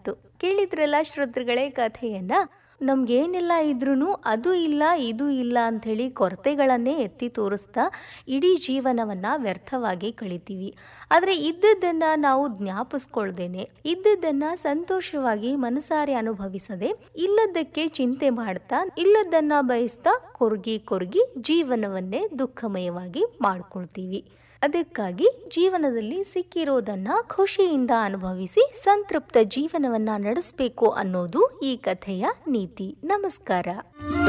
ಆಯ್ತು ಕೇಳಿದ್ರಲ್ಲ ಶ್ರೋತೃಗಳೇ ಕಥೆಯನ್ನ ನಮ್ಗೇನೆಲ್ಲ ಇದ್ರೂ ಅದು ಇಲ್ಲ ಇದು ಇಲ್ಲ ಅಂಥೇಳಿ ಕೊರತೆಗಳನ್ನೇ ಎತ್ತಿ ತೋರಿಸ್ತಾ ಇಡೀ ಜೀವನವನ್ನ ವ್ಯರ್ಥವಾಗಿ ಕಳಿತೀವಿ ಆದರೆ ಇದ್ದದ್ದನ್ನ ನಾವು ಜ್ಞಾಪಿಸ್ಕೊಳ್ದೇನೆ ಇದ್ದದ್ದನ್ನ ಸಂತೋಷವಾಗಿ ಮನಸಾರೆ ಅನುಭವಿಸದೆ ಇಲ್ಲದಕ್ಕೆ ಚಿಂತೆ ಮಾಡ್ತಾ ಇಲ್ಲದನ್ನ ಬಯಸ್ತಾ ಕೊರ್ಗಿ ಕೊರ್ಗಿ ಜೀವನವನ್ನೇ ದುಃಖಮಯವಾಗಿ ಮಾಡ್ಕೊಳ್ತೀವಿ ಅದಕ್ಕಾಗಿ ಜೀವನದಲ್ಲಿ ಸಿಕ್ಕಿರೋದನ್ನ ಖುಷಿಯಿಂದ ಅನುಭವಿಸಿ ಸಂತೃಪ್ತ ಜೀವನವನ್ನ ನಡೆಸಬೇಕು ಅನ್ನೋದು ಈ ಕಥೆಯ ನೀತಿ ನಮಸ್ಕಾರ